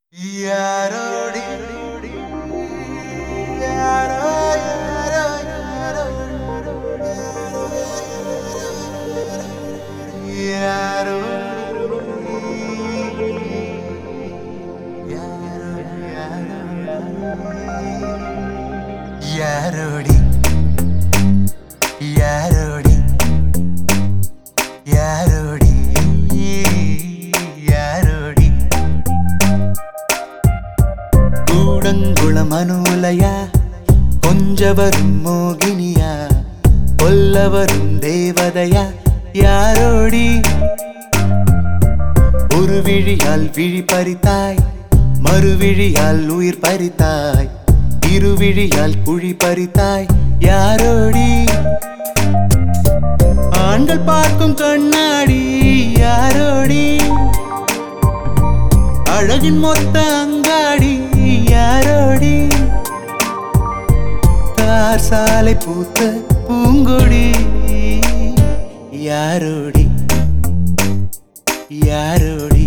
யாரோடி யாரோ யாரோ யாரோ யாரோ யாரோடி யாரோடி யாரோடி யாரோடி கூடங்குளம் அனுலையா கொஞ்சவரும் மோகினியா கொல்லவரும் தேவதையா யாரோடி ஒரு விழியால் விழி பறித்தாய் மறுவிழியால் உயிர் பறித்தாய் இருவிழியால் குழி பறித்தாய் யாரோடி ஆண்கள் பார்க்கும் கண்ணாடி யாரோடி அழகின் மொத்த அங்காடி யாரோடி தார் சாலை பூத்த பூங்கொடி யாரோடி யாரோடி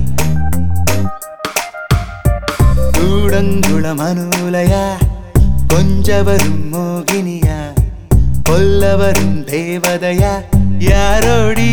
கூடங்குளம் அனுலையா கொஞ்சவரும் மோகினியா கொல்லவரும் தேவதையா யாரோடி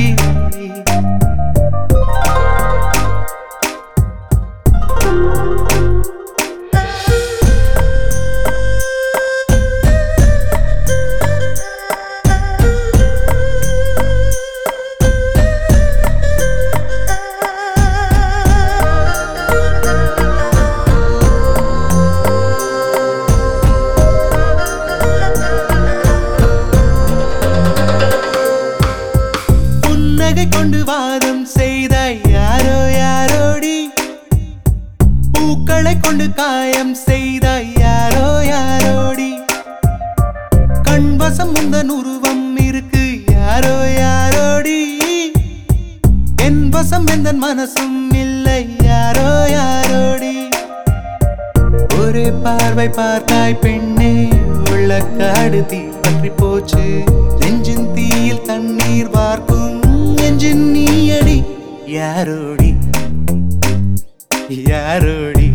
புன்னகை கொண்டு வாதம் செய்தாய் யாரோ யாரோடி பூக்களை கொண்டு காயம் செய்தாய் யாரோ யாரோடி கண்வசம் முந்தன் உருவம் இருக்கு யாரோ யாரோடி என் வசம் எந்த மனசும் இல்லை யாரோ யாரோடி ஒரே பார்வை பார்த்தாய் பெண்ணே உள்ள காடு தீ பற்றி போச்சு நெஞ்சின் தீயில் தண்ணீர் வார்க்கும் நெஞ்சின் நீயடி யாரோடி யாரோடி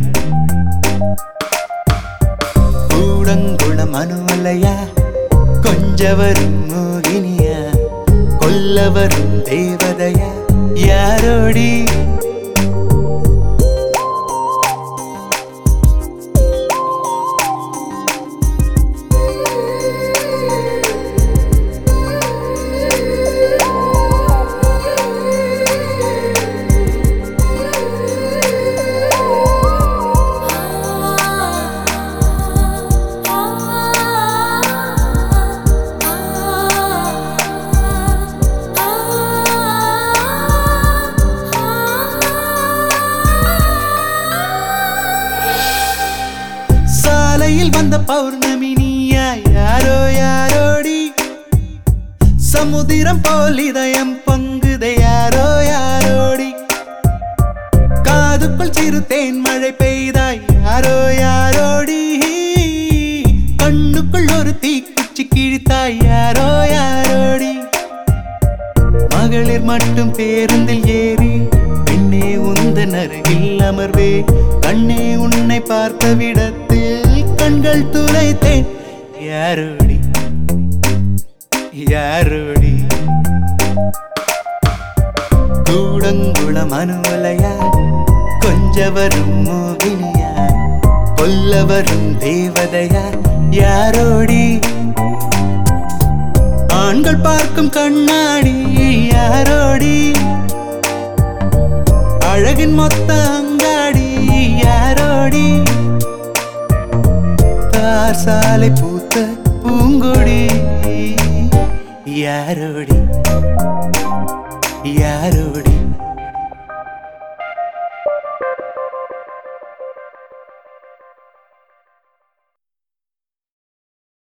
கூடங்குளம் அனுமலையா கொஞ்சவரும் மோகினியா கொல்லவரும் தேவதையா யாரோடி சாலையில் வந்த பௌர்ணமி நீயா யாரோ யாரோடி சமுதிரம் போல் இதயம் பொங்குதை யாரோ யாரோடி காதுக்குள் சிறு தேன் மழை பெய்தாய் யாரோ யாரோடி கண்ணுக்குள் ஒரு தீக்குச்சி கிழித்தாய் யாரோ யாரோடி மகளிர் மட்டும் பேருந்தில் ஏறி பெண்ணே உந்தன் அருகில் அமர்வே கண்ணே உன்னை பார்த்த விடத்தில் கண்கள் துளைத்தேன் யாரோடி யாரோடி கூடங்குளம் அனுமலையா கொஞ்சவரும் மோகினியா கொல்லவரும் தேவதையா யாரோடி ஆண்கள் பார்க்கும் கண்ணாடி யாரோடி அழகின் மொத்த அங்காடி யாரோடி தார் சாலை பூத்த பூங்கொடி யாரோடி யாரோடி